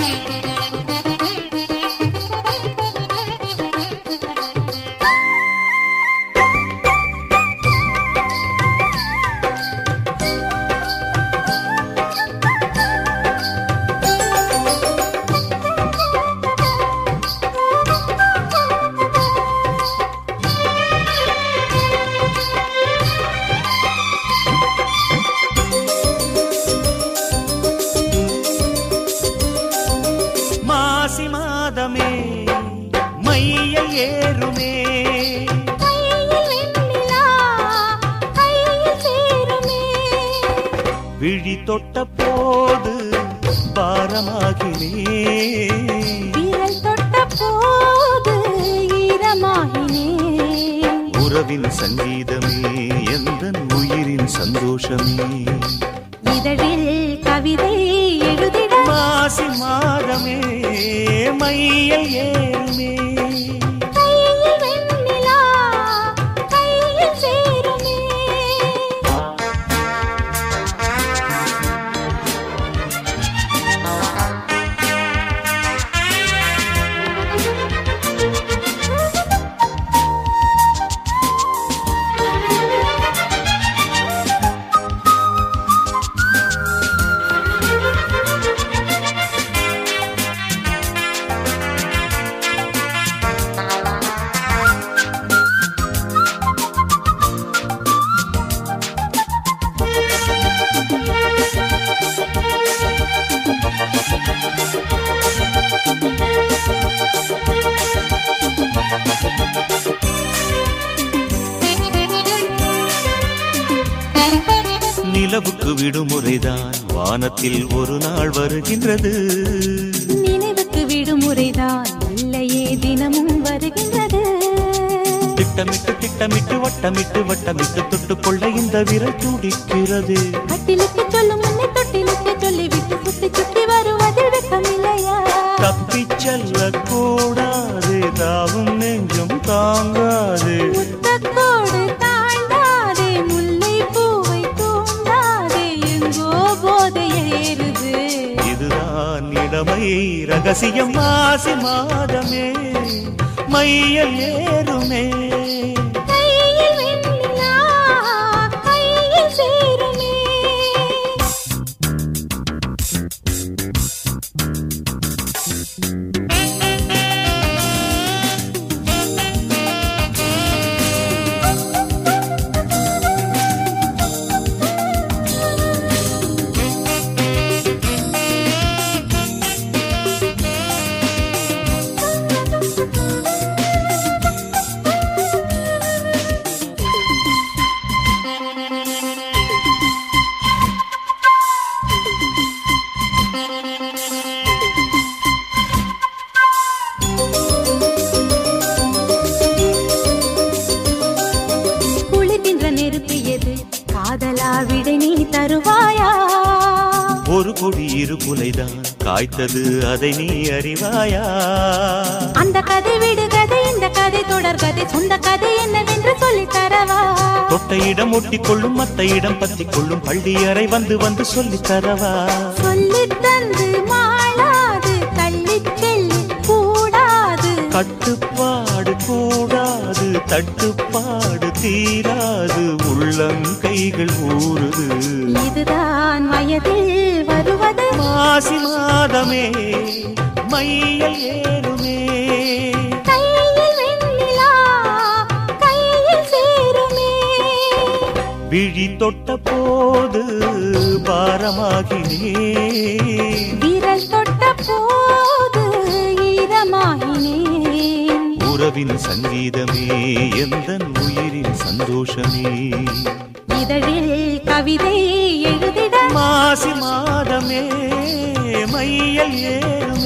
மாசி மாதமே மையல் ஏறுமே கையில் வெண்ணிலா கையில் சேருமே விழி தொட்ட போது பாரமாகினே விரல் தொட்ட போது ஈரமாகினே உறவின் சங்கீதமே எந்த உயிரின் சந்தோஷமே இதழில் கவிதை எழுதிட மாசி மாதமே மையல் ஏறுமே கையில் வெண்ணிலா கையில் சேருமே நிலவுக்கு விடுமுறைதான் வானத்தில் ஒரு நாள் வருகின்றது நினைவுக்கு விடுமுறைதான் இல்லையே தினமும் வருகின்றது திட்டமிட்டு திட்டமிட்டு வட்டமிட்டு வட்டமிட்டு தொட்டுக்கொள்ள இந்த விரல் துடிக்கிறது கட்டிலுக்கு சொல்லும் முன்னே தொட்டிலுக்கு சொல்லிவிட்டு சுத்தி சுத்தி வருவதில் வெக்கமில்லையா தப்பிச் செல்ல கூடாது தாவும் நெஞ்சும் தாங்காது முத்தத்தோடு தாழ்ந்தாதே முல்லை பூவை தூண்டாதே எங்கோ போதை ஏறுது இதுதான் இளமை ரகசியம் மாசி மாதமே மையல் ஏறுமே கையில் வெண்ணிலா கையில் சேருமே குளிர்கின்ற நெருப்பு எது காதலா விடை நீ தருவாயா ஒரு கொடி இரு குலைதான் காய்த்தது அதை நீ அறிவாயா அந்த கதை விடு கதை இந்த கதை தொடர் கதை சொந்த கதை என்னவென்று சொல்லித் தரவா தொட்ட இடம் ஒட்டிக்கொள்ளும் மத்த இடம் பத்திக் கொள்ளும் பள்ளி அறை வந்து வந்து சொல்லித் தரவா சொல்லித் தந்து மாளாது தள்ளிச் செல்லி கூடாது கட்டுப்பாடு கூடாது தட்டுப்பாடு தீராது உள்ளங்கைகள் ஊறுது இதுதான் வயதில் வருவது மாசி மாதமே மையல் ஏறுமே கையில் வெண்ணிலா கையில் சேருமே விழி தொட்ட போது பாரமாகினே விரல் தொட்ட போது ஈரமாகினேன் உறவின் சங்கீதமே எந்த உயிரின் சந்தோஷமே இதழில் கவிதை எழுதிட மாசி மாதமே மையல் ஏறும்